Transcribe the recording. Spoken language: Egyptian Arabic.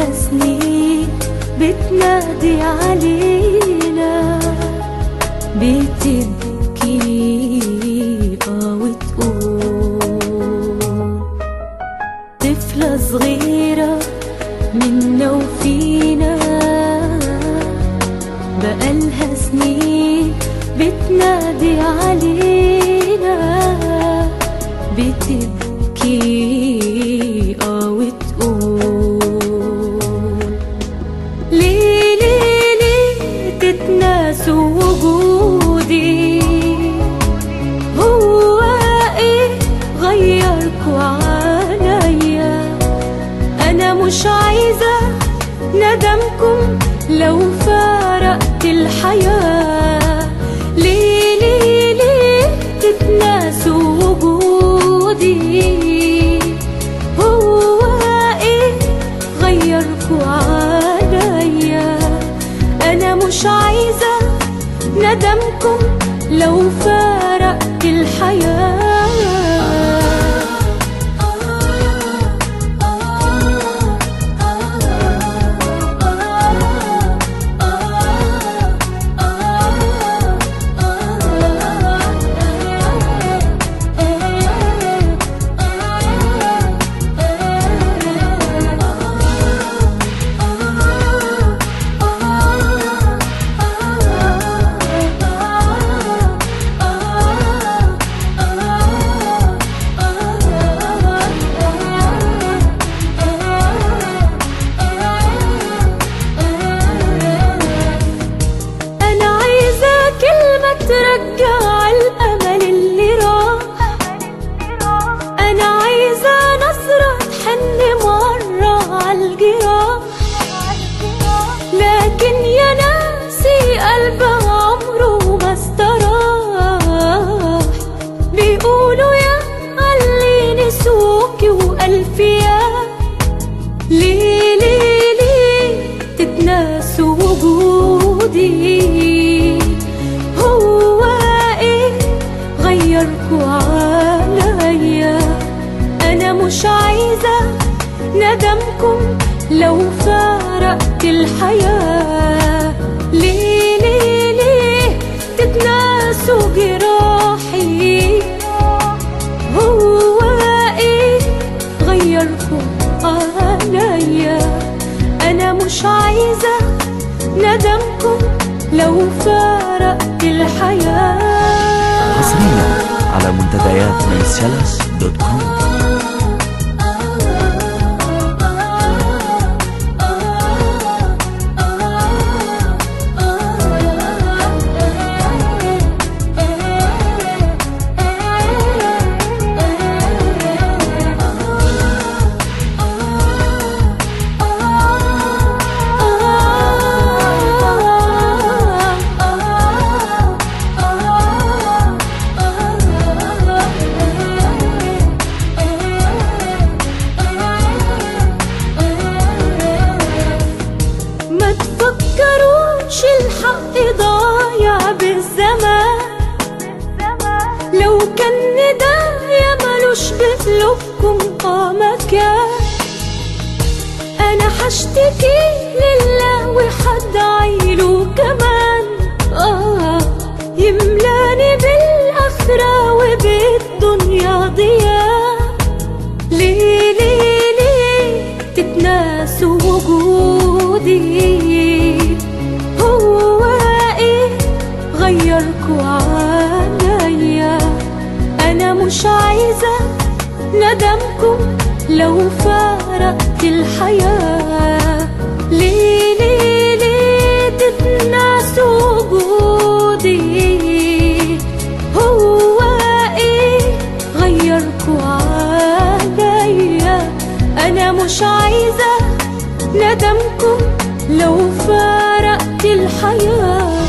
بقالها سنين بتنادي علينا بتبكي اه وتقول طفلة صغيرة منا وفينا بقالها سنين بتنادي علينا بتبكي اه وتقول ليه ليه ليه تتناسوا وجودي هو ايه غيركوا عليا انا مش عايزة ندمكم لو فارقت الحياة ليه ليه ليه تتناسوا وجودي هو ايه غيركوا عليا انا مش عايزة ندمكم لو فارقت انا عايزة كلمة ترجع الامل اللي راح انا عايزة نظرة تحن مرة عالجراح لكن يا ناسي قلبها عمره ما استراح بيقولوا يا علي نسوكي وألفيات ليه ليه ليه تتناسوا وجودي هو ايه غيركوا عليا انا مش عايزة ندمكم لو فارقت الحياة ليه ليه ليه تتناسوا جراحي هو ايه غيركم عليا انا مش عايزة ندمكم لو فارقت الحياة حصريا على منتديات ميسلس دوت كوم ما تفكروش الحق ضايع بالزمان لو كان ده يا ملوش بقلوبكم اه مكان انا حشتكي لله وحد عيله كمان اه يملاني بالاخره وبالدنيا ضياء ليه ليه ليه تتناسوا وجودي هو ايه غيركوا عليا انا مش عايزة ندمكم لو فارقت الحياة ليه ليه ليه تتناسوا وجودي هو ايه غيركوا عليا انا مش عايزة ندمكم لو فارقت الحياه